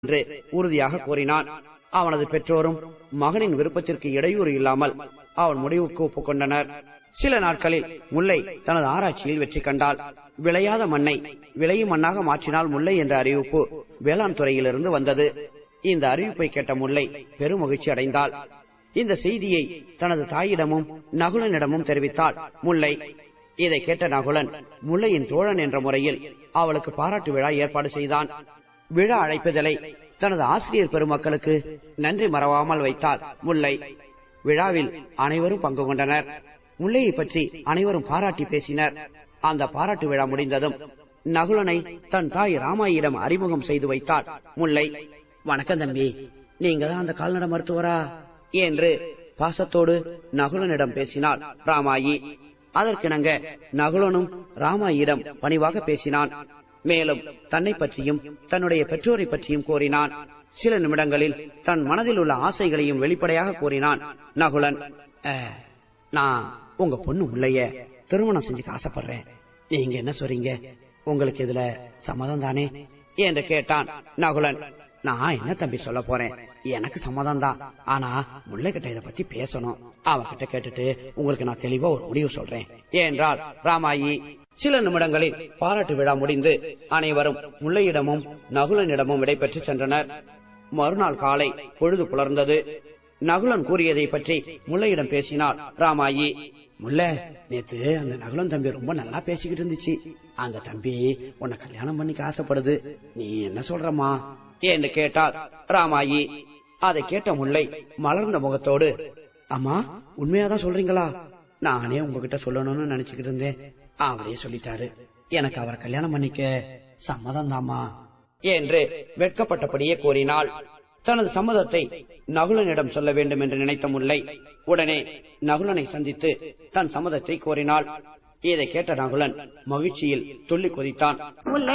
என்று உறுதியாக கூறினான் அவனது பெற்றோரும் மகனின் விருப்பத்திற்கு இடையூறு இல்லாமல் அவன் முடிவுக்கு ஒப்புக்கொண்டனர் சில நாட்களில் முல்லை தனது ஆராய்ச்சியில் வெற்றி கண்டாள் விளையாத மண்ணை விளையும் மண்ணாக மாற்றினால் முல்லை என்ற அறிவிப்பு வேளாண் துறையிலிருந்து வந்தது இந்த அறிவிப்பை கேட்ட முல்லை பெரும் மகிழ்ச்சி அடைந்தாள் இந்த செய்தியை தனது தாயிடமும் நகுலனிடமும் தெரிவித்தாள் முல்லை இதை கேட்ட நகுலன் முல்லையின் தோழன் என்ற முறையில் அவளுக்கு பாராட்டு விழா ஏற்பாடு செய்தான் விழா அழைப்புதலை தனது ஆசிரியர் பெருமக்களுக்கு நன்றி மறவாமல் வைத்தார் முல்லை விழாவில் அனைவரும் பங்கு கொண்டனர் முல்லையை பற்றி அனைவரும் பாராட்டி பேசினர் அந்த பாராட்டு விழா முடிந்ததும் நகுலனை தன் தாய் ராமாயிடம் அறிமுகம் செய்து வைத்தார் முல்லை வணக்கம் தம்பி நீங்க தான் அந்த கால்நடை மருத்துவரா என்று பாசத்தோடு நகுலனிடம் பேசினாள் ராமாயி அதற்கிணங்க நகுலனும் ராமாயிடம் பணிவாக பேசினான் மேலும் தன்னை பற்றியும் தன்னுடைய பெற்றோரை பற்றியும் கூறினான் சில நிமிடங்களில் தன் மனதில் உள்ள ஆசைகளையும் வெளிப்படையாக கூறினான் நகுலன் "அஹ், நான் உங்க பொண்ணு உள்ளைய திருமணம் செஞ்சுக்க ஆசைப்படுறேன் நீங்க என்ன சொல்றீங்க உங்களுக்கு இதுல சம்மதம் தானே என்று கேட்டான் நகுலன் நான் என்ன தம்பி சொல்ல போறேன் எனக்கு சம்மதம் தான் ஆனா முல்லை கிட்ட இத பத்தி பேசணும் அவகிட்ட கேட்டுட்டு உங்களுக்கு நான் தெளிவா ஒரு முடிவு சொல்றேன் என்றார் ராமாயி சில நிமிடங்களில் பாராட்டு விழா முடிந்து அனைவரும் முல்லையிடமும் நகுலனிடமும் விடைபெற்று சென்றனர் மறுநாள் காலை பொழுது புலர்ந்தது நகுலன் கூறியதை பற்றி முல்லையிடம் பேசினார் ராமாயி முல்ல நேத்து அந்த நகுலன் தம்பி ரொம்ப நல்லா பேசிக்கிட்டு இருந்துச்சு அந்த தம்பி உன்னை கல்யாணம் பண்ணிக்க ஆசைப்படுது நீ என்ன சொல்றமா என்று கேட்டார் ராமாயி அதை கேட்ட முல்லை மலர்ந்த முகத்தோடு அம்மா உண்மையாதான் சொல்றீங்களா நானே உங்ககிட்ட சொல்லணும்னு நினைச்சுக்கிட்டு இருந்தேன் அவரே சொல்லிட்டாரு எனக்கு அவரை கல்யாணம் பண்ணிக்க சம்மதம் தாமா என்று வெட்கப்பட்டபடியே கூறினாள் தனது சம்மதத்தை நகுலனிடம் சொல்ல வேண்டும் என்று நினைத்த முல்லை உடனே நகுலனை சந்தித்து தன் சம்மதத்தை கோரினாள் இதை கேட்ட நகுலன் மகிழ்ச்சியில் துள்ளி குதித்தான் முல்லை